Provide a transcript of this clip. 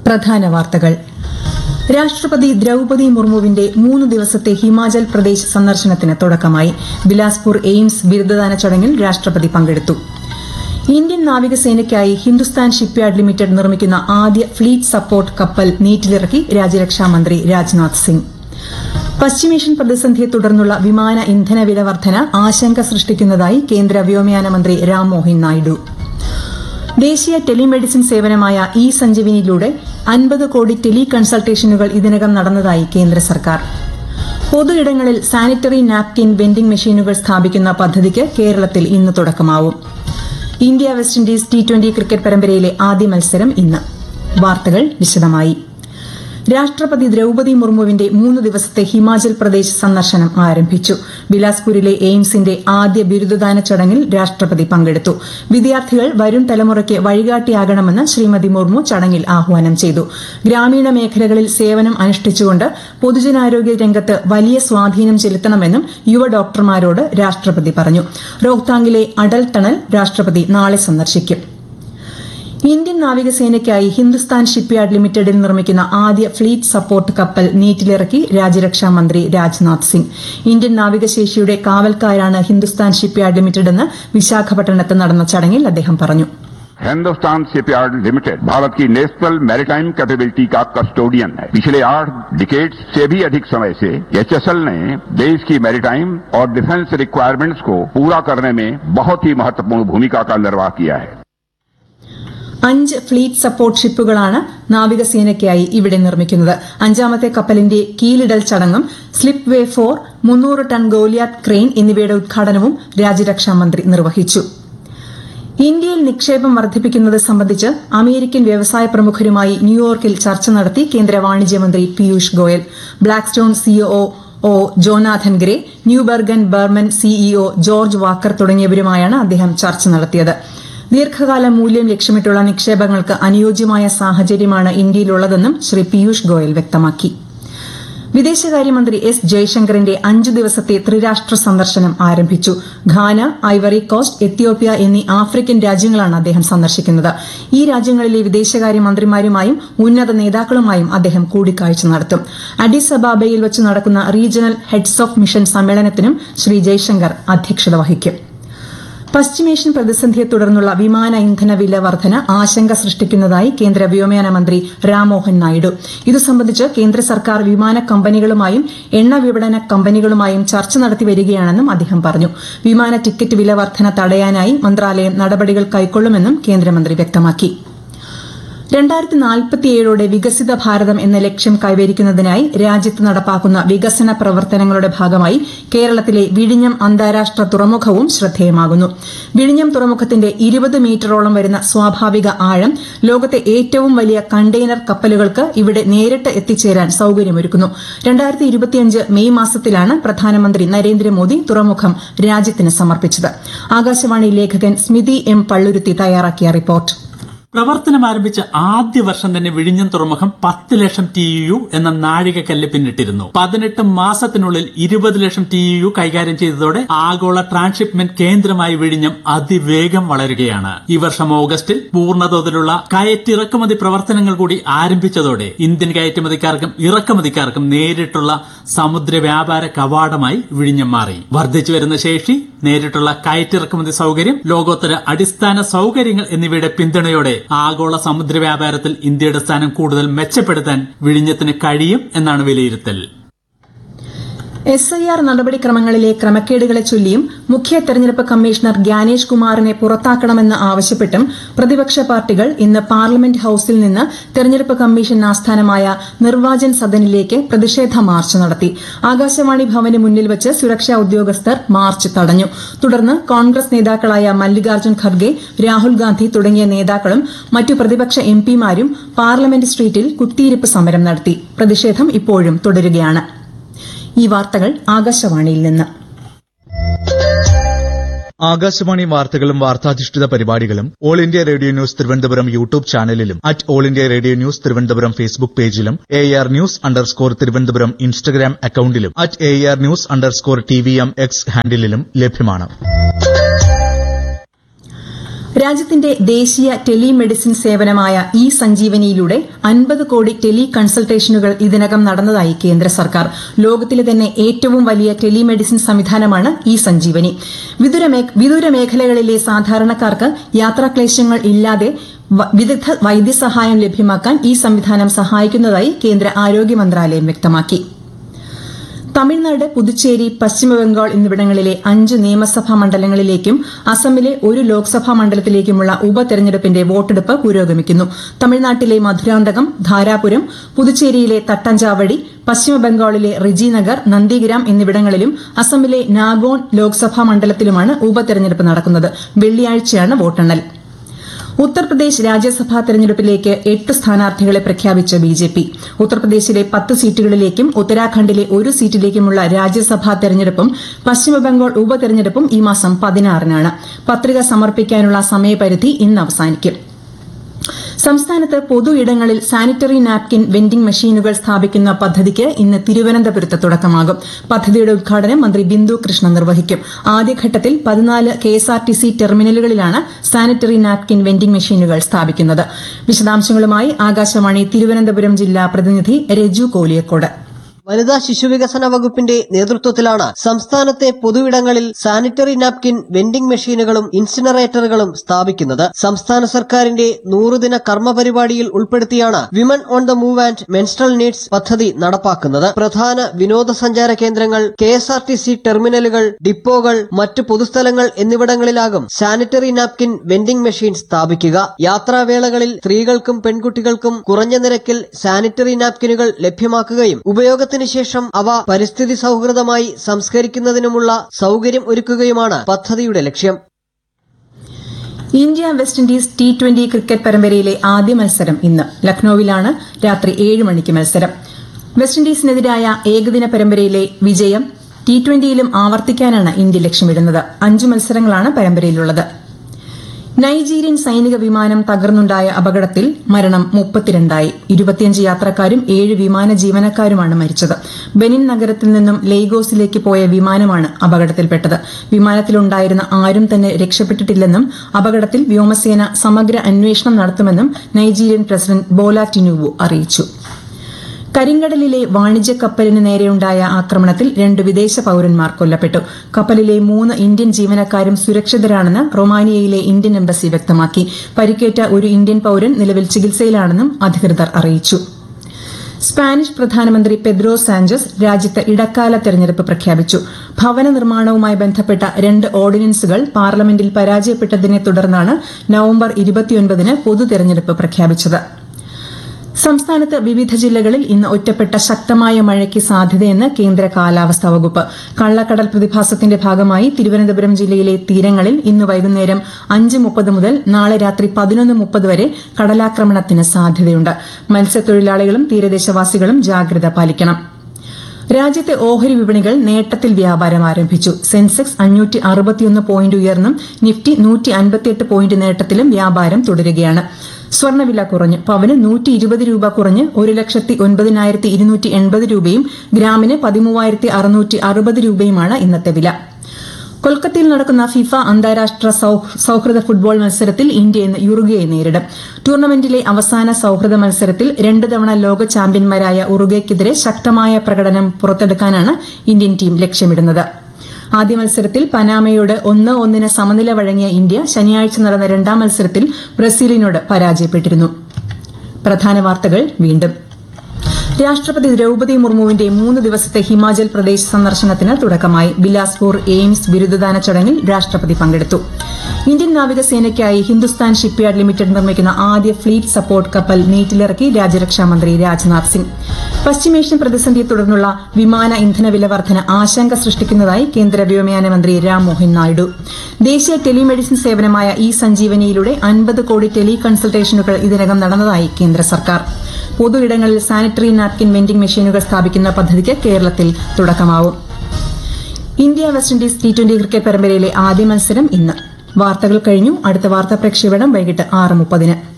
പ്രധാന വാർത്തകൾ രാഷ്ട്രപതി ദ്രൌപതി മുർമുവിന്റെ മൂന്ന് ദിവസത്തെ ഹിമാചൽ പ്രദേശ് സന്ദർശനത്തിന് തുടക്കമായി ബിലാസ്പൂർ എയിംസ് ബിരുദദാന ചടങ്ങിൽ രാഷ്ട്രപതി പങ്കെടുത്തു ഇന്ത്യൻ നാവികസേനയ്ക്കായി ഹിന്ദുസ്ഥാൻ ഷിപ്പ്യാർഡ് ലിമിറ്റഡ് നിർമ്മിക്കുന്ന ആദ്യ ഫ്ലീറ്റ് സപ്പോർട്ട് കപ്പൽ നീറ്റിലിറക്കി രാജ്യരക്ഷാമന്ത്രി രാജ്നാഥ് സിംഗ് പശ്ചിമേഷ്യൻ പ്രതിസന്ധിയെ തുടർന്നുള്ള വിമാന ഇന്ധന വില വർധന ആശങ്ക സൃഷ്ടിക്കുന്നതായി കേന്ദ്ര വ്യോമയാന മന്ത്രി രാംമോഹൻ നായിഡു ദേശീയ ടെലിമെഡിസിൻ സേവനമായ ഇ സഞ്ജീവിനിയിലൂടെ അൻപത് കോടി ടെലി കൺസൾട്ടേഷനുകൾ ഇതിനകം നടന്നതായി കേന്ദ്ര സർക്കാർ പൊതു ഇടങ്ങളിൽ സാനിറ്ററി നാപ്കിൻ വെൻഡിംഗ് മെഷീനുകൾ സ്ഥാപിക്കുന്ന പദ്ധതിക്ക് കേരളത്തിൽ ഇന്ന് തുടക്കമാവും India West Indies T twenty cricket പരമ്പരയിലെ ആദ്യ മത്സരം ഇന്ന് വാർത്തകൾ വിശദമായി രാഷ്ട്രപതി ദ്രൌപതി മുർമുവിന്റെ മൂന്ന് ദിവസത്തെ ഹിമാചൽ പ്രദേശ് സന്ദർശനം ആരംഭിച്ചു ബിലാസ്പൂരിലെ എയിംസിന്റെ ആദ്യ ബിരുദദാന ചടങ്ങിൽ രാഷ്ട്രപതി പങ്കെടുത്തു വിദ്യാർത്ഥികൾ വരും തലമുറയ്ക്ക് വഴികാട്ടിയാകണമെന്ന് ശ്രീമതി മുർമു ചടങ്ങിൽ ആഹ്വാനം ചെയ്തു ഗ്രാമീണ മേഖലകളിൽ സേവനം അനുഷ്ഠിച്ചുകൊണ്ട് പൊതുജനാരോഗ്യ രംഗത്ത് വലിയ സ്വാധീനം ചെലുത്തണമെന്നും യുവ ഡോക്ടർമാരോട് രാഷ്ട്രപതി പറഞ്ഞു റോഹ്താങ്ങിലെ അടൽ ടണൽ രാഷ്ട്രപതി നാളെ സന്ദർശിക്കും ഇന്ത്യൻ നാവികസേനയ്ക്കായി ഹിന്ദുസ്ഥാൻ ഷിപ്പ്യാർഡ് ലിമിറ്റഡിൽ നിർമ്മിക്കുന്ന ആദ്യ ഫ്ലീറ്റ് സപ്പോർട്ട് കപ്പൽ നീറ്റിലിറക്കി രാജ്യരക്ഷാ മന്ത്രി രാജ്നാഥ് സിംഗ് ഇന്ത്യൻ നാവികശേഷിയുടെ കാവൽക്കാരാണ് ഹിന്ദുസ്ഥാൻ ഷിപ്പ്യാർഡ് ലിമിറ്റഡെന്ന് വിശാഖപട്ടണത്ത് നടന്ന ചടങ്ങിൽ അദ്ദേഹം പറഞ്ഞു हिंदुस्तान शिपयार्ड लिमिटेड भारत की नेशनल मैरिटाइम कैपेबिलिटी का कस्टोडियन है पिछले आठ डिकेट्स से भी अधिक समय से एचएसएल ने देश की मैरिटाइम और डिफेंस रिक्वायरमेंट्स को पूरा करने में बहुत ही महत्वपूर्ण भूमिका का निर्वाह किया है അഞ്ച് ഫ്ലീറ്റ് സപ്പോർട്ട് ഷിപ്പുകളാണ് നാവികസേനയ്ക്കായി ഇവിടെ നിർമ്മിക്കുന്നത് അഞ്ചാമത്തെ കപ്പലിന്റെ കീലിടൽ ചടങ്ങും സ്ലിപ്പ് വേ ഫോർ മുന്നൂറ് ടൺ ഗോലിയാത്ത് ക്രെയിൻ എന്നിവയുടെ ഉദ്ഘാടനവും രാജ്യരക്ഷാ മന്ത്രി നിർവഹിച്ചു ഇന്ത്യയിൽ നിക്ഷേപം വർദ്ധിപ്പിക്കുന്നത് സംബന്ധിച്ച് അമേരിക്കൻ വ്യവസായ പ്രമുഖരുമായി ന്യൂയോർക്കിൽ ചർച്ച നടത്തി കേന്ദ്ര വാണിജ്യമന്ത്രി പീയൂഷ് ഗോയൽ ബ്ലാക്ക്സ്റ്റോൺ സിഇഒ ഒ Jonathan Gray Neuberger Berman CEO George Walker തുടങ്ങിയവരുമായാണ് അദ്ദേഹം ചർച്ച നടത്തിയത് ദീർഘകാല മൂല്യം ലക്ഷ്യമിട്ടുള്ള നിക്ഷേപങ്ങൾക്ക് അനുയോജ്യമായ സാഹചര്യമാണ് ഇന്ത്യയിലുള്ളതെന്നും ശ്രീ പീയൂഷ് ഗോയൽ വ്യക്തമാക്കി വിദേശകാര്യമന്ത്രി എസ് ജയശങ്കറിന്റെ അഞ്ചു ദിവസത്തെ ത്രിരാഷ്ട്ര സന്ദർശനം ആരംഭിച്ചു ഘാന ഐവറി കോസ്റ്റ് എത്യോപ്യ എന്നീ ആഫ്രിക്കൻ രാജ്യങ്ങളാണ് അദ്ദേഹം സന്ദർശിക്കുന്നത് ഈ രാജ്യങ്ങളിലെ വിദേശകാര്യമന്ത്രിമാരുമായും ഉന്നത നേതാക്കളുമായും അദ്ദേഹം കൂടിക്കാഴ്ച നടത്തും അഡിസ് അബാബയിൽ വച്ച് നടക്കുന്ന റീജിയണൽ ഹെഡ്സ് ഓഫ് മിഷൻ സമ്മേളനത്തിനും ശ്രീ ജയശങ്കർ അധ്യക്ഷത വഹിക്കും പശ്ചിമേഷ്യൻ പ്രതിസന്ധിയെ തുടർന്നുള്ള വിമാന ഇന്ധന വില വർധന ആശങ്ക സൃഷ്ടിക്കുന്നതായി കേന്ദ്ര വ്യോമയാന മന്ത്രി രാംമോഹൻ നായിഡു ഇതു സംബന്ധിച്ച് കേന്ദ്ര സർക്കാർ വിമാന കമ്പനികളുമായും എണ്ണ വിപണന കമ്പനികളുമായും ചർച്ച നടത്തി വരികയാണെന്നും അദ്ദേഹം പറഞ്ഞു വിമാന ടിക്കറ്റ് വില വർധന തടയാനായി മന്ത്രാലയം നടപടികൾ കൈക്കൊള്ളുമെന്നും കേന്ദ്രമന്ത്രി വ്യക്തമാക്കി രണ്ടായിരത്തി നാൽപ്പത്തിയേഴോടെ വികസിത ഭാരതം എന്ന ലക്ഷ്യം കൈവരിക്കുന്നതിനായി രാജ്യത്ത് നടപ്പാക്കുന്ന വികസന പ്രവർത്തനങ്ങളുടെ ഭാഗമായി കേരളത്തിലെ വിഴിഞ്ഞം അന്താരാഷ്ട്ര തുറമുഖവും ശ്രദ്ധേയമാകുന്നു വിഴിഞ്ഞം തുറമുഖത്തിന്റെ ഇരുപത് മീറ്ററോളം വരുന്ന സ്വാഭാവിക ആഴം ലോകത്തെ ഏറ്റവും വലിയ കണ്ടെയ്നർ കപ്പലുകൾക്ക് ഇവിടെ നേരിട്ട് എത്തിച്ചേരാൻ സൌകര്യമൊരുക്കുന്നു രണ്ടായിരത്തി ഇരുപത്തിയഞ്ച് മെയ് മാസത്തിലാണ് പ്രധാനമന്ത്രി നരേന്ദ്രമോദി തുറമുഖം രാജ്യത്തിന് സമർപ്പിച്ചത് ആകാശവാണി ലേഖകൻ സ്മിതി എം പള്ളുരുത്തി തയ്യാറാക്കിയ റിപ്പോർട്ട് പ്രവർത്തനം ആരംഭിച്ച ആദ്യ വർഷം തന്നെ വിഴിഞ്ഞം തുറമുഖം പത്ത് ലക്ഷം ടി യു എന്ന നാഴികക്കല്ല് പിന്നിട്ടിരുന്നു പതിനെട്ട് മാസത്തിനുള്ളിൽ ഇരുപത് ലക്ഷം ടി യു കൈകാര്യം ചെയ്തതോടെ ആഗോള ട്രാൻസ്ഷിപ്മെന്റ് കേന്ദ്രമായി വിഴിഞ്ഞം അതിവേഗം വളരുകയാണ് ഈ വർഷം ഓഗസ്റ്റിൽ പൂർണ്ണതോതിലുള്ള കയറ്റിറക്കുമതി പ്രവർത്തനങ്ങൾ കൂടി ആരംഭിച്ചതോടെ ഇന്ത്യൻ കയറ്റുമതിക്കാർക്കും ഇറക്കുമതിക്കാർക്കും നേരിട്ടുള്ള സമുദ്ര വ്യാപാര കവാടമായി വിഴിഞ്ഞം മാറി വർദ്ധിച്ചു വരുന്ന ശേഷി നേരിട്ടുള്ള കയറ്റിറക്കുമതി സൌകര്യം ലോകോത്തര അടിസ്ഥാന സൌകര്യങ്ങൾ എന്നിവയുടെ പിന്തുണയോടെ ആഗോള സമുദ്ര വ്യാപാരത്തിൽ ഇന്ത്യയുടെ സ്ഥാനം കൂടുതൽ മെച്ചപ്പെടുത്താൻ വിഴിഞ്ഞത്തിന് കഴിയും എന്നാണ് വിലയിരുത്തൽ എസ് ഐ ആർ നടപടിക്രമങ്ങളിലെ ക്രമക്കേടുകളെ ചൊല്ലിയും മുഖ്യ തെരഞ്ഞെടുപ്പ് കമ്മീഷണർ ഗ്യാനേഷ് കുമാറിനെ പുറത്താക്കണമെന്ന് ആവശ്യപ്പെട്ടും പ്രതിപക്ഷ പാർട്ടികൾ ഇന്ന് പാർലമെന്റ് ഹൌസിൽ നിന്ന് തെരഞ്ഞെടുപ്പ് കമ്മീഷൻ ആസ്ഥാനമായ നിർവാചൻ സദനിലേക്ക് പ്രതിഷേധ മാർച്ച് നടത്തി ആകാശവാണി ഭവന് മുന്നിൽ വച്ച് സുരക്ഷാ ഉദ്യോഗസ്ഥർ മാർച്ച് തടഞ്ഞു തുടർന്ന് കോൺഗ്രസ് നേതാക്കളായ മല്ലികാർജ്ജുൻ ഖർഗെ രാഹുൽ ഗാന്ധി തുടങ്ങിയ നേതാക്കളും മറ്റു പ്രതിപക്ഷ എംപിമാരും പാർലമെന്റ് സ്ട്രീറ്റിൽ കുത്തിയിരിപ്പ് സമരം നടത്തി പ്രതിഷേധം ഇപ്പോഴും തുടരുകയാണ് ഈ വാർത്തകൾ ആകാശവാണിയിൽ നിന്ന് ആകാശവാണി വാർത്തകളും വാർത്താധിഷ്ഠിത പരിപാടികളും all India radio news Thiruvananthapuram YouTube ചാനലിലും at all India radio news Thiruvananthapuram Facebook പേജിലും A R news underscore Thiruvananthapuram Instagram അക്കൌണ്ടിലും at A R news underscore T V M X ഹാൻഡിലും ലഭ്യമാണ് രാജ്യത്തിന്റെ ദേശീയ ടെലിമെഡിസിൻ സേവനമായ ഇ സഞ്ജീവനിയിലൂടെ അൻപത് കോടി ടെലി കൺസൾട്ടേഷനുകൾ ഇതിനകം നടന്നതായി കേന്ദ്ര സർക്കാർ ലോകത്തിലെ തന്നെ ഏറ്റവും വലിയ ടെലിമെഡിസിൻ സംവിധാനമാണ് ഇ സഞ്ജീവനി വിദൂര മേ- വിദൂര മേഖലകളിലെ സാധാരണക്കാർക്ക് യാത്രാക്ലേശങ്ങൾ ഇല്ലാതെ വ- വിദഗ്ധ വൈദ്യസഹായം ലഭ്യമാക്കാൻ ഈ സംവിധാനം സഹായിക്കുന്നതായി കേന്ദ്ര ആരോഗ്യ മന്ത്രാലയം വ്യക്തമാക്കി തമിഴ്നാട് പുതുച്ചേരി പശ്ചിമബംഗാൾ എന്നിവിടങ്ങളിലെ അഞ്ച് നിയമസഭാ മണ്ഡലങ്ങളിലേക്കും അസമിലെ ഒരു ലോക്സഭാ മണ്ഡലത്തിലേക്കുമുള്ള ഉപതെരഞ്ഞെടുപ്പിന്റെ വോട്ടെടുപ്പ് പുരോഗമിക്കുന്നു തമിഴ്നാട്ടിലെ മധുരാന്തകം ധാരാപുരം പുതുച്ചേരിയിലെ തട്ടഞ്ചാവടി പശ്ചിമബംഗാളിലെ റിജിനഗർ നന്ദിഗ്രാം എന്നിവിടങ്ങളിലും അസമിലെ നാഗോൺ ലോക്സഭാ മണ്ഡലത്തിലുമാണ് ഉപതെരഞ്ഞെടുപ്പ് നടക്കുന്നത് വെള്ളിയാഴ്ചയാണ് വോട്ടെണ്ണൽ ഉത്തർപ്രദേശ് രാജ്യസഭാ തെരഞ്ഞെടുപ്പിലേക്ക് എട്ട് സ്ഥാനാർത്ഥികളെ പ്രഖ്യാപിച്ച് ബി ജെ പി ഉത്തർപ്രദേശിലെ പത്ത് സീറ്റുകളിലേക്കും ഉത്തരാഖണ്ഡിലെ ഒരു സീറ്റിലേക്കുമുള്ള രാജ്യസഭാ തെരഞ്ഞെടുപ്പും പശ്ചിമബംഗാൾ ഉപതെരഞ്ഞെടുപ്പും ഈ മാസം പതിനാറിനാണ് പത്രിക സമർപ്പിക്കാനുള്ള സമയപരിധി ഇന്ന് അവസാനിക്കും സംസ്ഥാനത്ത് പൊതു ഇടങ്ങളിൽ സാനിറ്ററി നാപ്കിൻ വെൻഡിംഗ് മെഷീനുകൾ സ്ഥാപിക്കുന്ന പദ്ധതിക്ക് ഇന്ന് തിരുവനന്തപുരത്ത് തുടക്കമാകും പദ്ധതിയുടെ ഉദ്ഘാടനം മന്ത്രി ബിന്ദു കൃഷ്ണ നിർവഹിക്കും ആദ്യഘട്ടത്തിൽ പതിനാല് കെഎസ്ആർടിസി ടെർമിനലുകളിലാണ് സാനിറ്ററി നാപ്കിൻ വെൻഡിംഗ് മെഷീനുകൾ സ്ഥാപിക്കുന്നത് വിശദാംശങ്ങളുമായി ആകാശവാണി തിരുവനന്തപുരം ജില്ലാ പ്രതിനിധി രജു കോലിയക്കോട് വനിതാ ശിശുവികസന വകുപ്പിന്റെ നേതൃത്വത്തിലാണ് സംസ്ഥാനത്തെ പൊതുയിടങ്ങളിൽ സാനിറ്ററി നാപ്കിൻ വെൻഡിംഗ് മെഷീനുകളും ഇൻസിനറേറ്ററുകളും സ്ഥാപിക്കുന്നത് സംസ്ഥാന സർക്കാരിന്റെ നൂറുദിന കർമ്മ പരിപാടിയിൽ ഉൾപ്പെടുത്തിയാണ് women on the move and menstrual needs പദ്ധതി നടപ്പാക്കുന്നത് പ്രധാന വിനോദസഞ്ചാര കേന്ദ്രങ്ങൾ K S R T C ടെർമിനലുകൾ ഡിപ്പോകൾ മറ്റ് പൊതുസ്ഥലങ്ങൾ എന്നിവിടങ്ങളിലാകും സാനിറ്ററി നാപ്കിൻ വെൻഡിംഗ് മെഷീൻ സ്ഥാപിക്കുക യാത്രാവേളകളിൽ സ്ത്രീകൾക്കും പെൺകുട്ടികൾക്കും കുറഞ്ഞ നിരക്കിൽ സാനിറ്ററി നാപ്കിനുകൾ ലഭ്യമാക്കുകയും ഉപയോഗത്തിന് ശേഷം അവ പരിസ്ഥിതി സൗഹൃദമായി സംസ്കരിക്കുന്നതിനുമുള്ള സൗകര്യം ഒരുക്കുകയുമാണ് പദ്ധതിയുടെ ലക്ഷ്യം India West Indies T twenty cricket പരമ്പരയിലെ ആദ്യ മത്സരം ഇന്ന് ലക്നൌവിലാണ് രാത്രി ഏഴ് മണിക്ക് മത്സരം വെസ്റ്റ് ഇൻഡീസിനെതിരായ ഏകദിന പരമ്പരയിലെ വിജയം ടി ട്വന്റിയിലും ആവർത്തിക്കാനാണ് ഇന്ത്യ ലക്ഷ്യമിടുന്നത് അഞ്ച് മത്സരങ്ങളാണ് പരമ്പരയിലുള്ളത് നൈജീരിയൻ സൈനിക വിമാനം തകർന്നുണ്ടായ അപകടത്തിൽ മരണം മുപ്പത്തിരണ്ടായി ഇരുപത്തിയഞ്ച് യാത്രക്കാരും ഏഴ് വിമാന ജീവനക്കാരുമാണ് മരിച്ചത് ബെനിൻ നഗരത്തിൽ നിന്നും ലെയ്ഗോസിലേക്ക് പോയ വിമാനമാണ് അപകടത്തിൽപ്പെട്ടത് വിമാനത്തിലുണ്ടായിരുന്ന ആരും തന്നെ രക്ഷപ്പെട്ടിട്ടില്ലെന്നും അപകടത്തിൽ വ്യോമസേന സമഗ്ര അന്വേഷണം നടത്തുമെന്നും നൈജീരിയൻ പ്രസിഡന്റ് ബോല ടിനുവു അറിയിച്ചു കരിങ്കടലിലെ വാണിജ്യ കപ്പലിന് നേരെയുണ്ടായ ആക്രമണത്തിൽ രണ്ട് വിദേശ പൌരന്മാർ കൊല്ലപ്പെട്ടു കപ്പലിലെ മൂന്ന് ഇന്ത്യൻ ജീവനക്കാരും സുരക്ഷിതരാണെന്ന് റൊമാനിയയിലെ ഇന്ത്യൻ എംബസി വ്യക്തമാക്കി പരിക്കേറ്റ ഒരു ഇന്ത്യൻ പൌരൻ നിലവിൽ ചികിത്സയിലാണെന്നും അധികൃതർ അറിയിച്ചു സ്പാനിഷ് പ്രധാനമന്ത്രി പെദ്രോ സാഞ്ചസ് രാജ്യത്ത് ഇടക്കാല തെരഞ്ഞെടുപ്പ് പ്രഖ്യാപിച്ചു ഭവന നിർമ്മാണവുമായി ബന്ധപ്പെട്ട രണ്ട് ഓർഡിനൻസുകൾ പാർലമെന്റിൽ പരാജയപ്പെട്ടതിനെ തുടർന്നാണ് നവംബർ ഇരുപത്തിയൊൻപതിന് പൊതു തെരഞ്ഞെടുപ്പ് പ്രഖ്യാപിച്ചത് സംസ്ഥാനത്ത് വിവിധ ജില്ലകളിൽ ഇന്ന് ഒറ്റപ്പെട്ട ശക്തമായ മഴയ്ക്ക് സാധ്യതയെന്ന് കേന്ദ്ര കാലാവസ്ഥാ വകുപ്പ് കള്ളക്കടൽ പ്രതിഭാസത്തിന്റെ ഭാഗമായി തിരുവനന്തപുരം ജില്ലയിലെ തീരങ്ങളിൽ ഇന്ന് വൈകുന്നേരം അഞ്ച് മുപ്പത് മുതൽ നാളെ രാത്രി പതിനൊന്ന് മുപ്പത് വരെ കടലാക്രമണത്തിന് സാധ്യതയുണ്ട് മത്സ്യത്തൊഴിലാളികളും തീരദേശവാസികളും ജാഗ്രത പാലിക്കണം രാജ്യത്തെ ഓഹരി വിപണികൾ നേട്ടത്തിൽ വ്യാപാരം ആരംഭിച്ചു സെൻസെക്സ് അഞ്ഞൂറ്റി അറുപത്തിയൊന്ന് പോയിന്റ് ഉയർന്നും നിഫ്റ്റി നൂറ്റി അൻപത്തിയെട്ട് പോയിന്റ് നേട്ടത്തിലും വ്യാപാരം തുടരുകയാണ് സ്വർണ്ണവില കുറഞ്ഞു പവന് നൂറ്റി ഇരുപത് രൂപ കുറഞ്ഞ് ഒരു ലക്ഷത്തി ഒൻപതിനായിരത്തി ഇരുന്നൂറ്റി എൺപത് രൂപയും ഗ്രാമിന് പതിമൂവായിരത്തി അറുന്നൂറ്റി അറുപത് രൂപയുമാണ് ഇന്നത്തെ വില കൊൽക്കത്തയിൽ നടക്കുന്ന ഫിഫ അന്താരാഷ്ട്ര സൌ- സൌഹൃദ ഫുട്ബോൾ മത്സരത്തിൽ ഇന്ത്യ ഇന്ന് യുറുഗയെ നേരിടും ടൂർണമെന്റിലെ അവസാന സൌഹൃദ മത്സരത്തിൽ രണ്ട് തവണ ലോക ചാമ്പ്യന്മാരായ ഉറുഗയ്ക്കെതിരെ ശക്തമായ പ്രകടനം പുറത്തെടുക്കാനാണ് ഇന്ത്യൻ ടീം ലക്ഷ്യമിടുന്നത് ആദ്യ മത്സരത്തിൽ പനാമയോട് ഒന്ന് ഒന്നിന് സമനില വഴങ്ങിയ ഇന്ത്യ ശനിയാഴ്ച നടന്ന രണ്ടാം മത്സരത്തിൽ ബ്രസീലിനോട് പരാജയപ്പെട്ടിരുന്നു പ്രധാന വാർത്തകൾ വീണ്ടും രാഷ്ട്രപതി ദ്രൌപദി മുർമുവിന്റെ മൂന്ന് ദിവസത്തെ ഹിമാചൽ പ്രദേശ് സന്ദർശനത്തിന് തുടക്കമായി ബിലാസ്പൂർ എയിംസ് ബിരുദദാന ചടങ്ങിൽ രാഷ്ട്രപതി പങ്കെടുത്തു ഇന്ത്യൻ നാവികസേനയ്ക്കായി ഹിന്ദുസ്ഥാൻ ഷിപ്പ്യാർഡ് ലിമിറ്റഡ് നിർമ്മിക്കുന്ന ആദ്യ ഫ്ലീറ്റ് സപ്പോർട്ട് കപ്പൽ നീറ്റിലിറക്കി രാജ്യരക്ഷാമന്ത്രി രാജ്നാഥ് സിംഗ് പശ്ചിമേഷ്യൻ പ്രതിസന്ധിയെ തുടർന്നുള്ള വിമാന ഇന്ധന വില വർധന ആശങ്ക സൃഷ്ടിക്കുന്നതായി കേന്ദ്ര വ്യോമയാന മന്ത്രി രാംമോഹൻ നായിഡു ദേശീയ ടെലിമെഡിസിൻ സേവനമായ ഇ സഞ്ജീവനിയിലൂടെ അൻപത് കോടി ടെലി കൺസൾട്ടേഷനുകൾ ഇതിനകം നടന്നതായി കേന്ദ്ര സർക്കാർ പൊതു ഇടങ്ങളിൽ സാനിറ്ററി നാപ്കിൻ വെൻഡിംഗ് മെഷീനുകൾ സ്ഥാപിക്കുന്ന പദ്ധതിക്ക് കേരളത്തിൽ തുടക്കമാവും India West Indies T twenty cricket പരമ്പരയിലെ ആദ്യ മത്സരം ഇന്ന് വാർത്തകൾ കഴിഞ്ഞു അടുത്ത വാർത്താ പ്രക്ഷേപണം വൈകിട്ട് ആറ് മുപ്പതിന്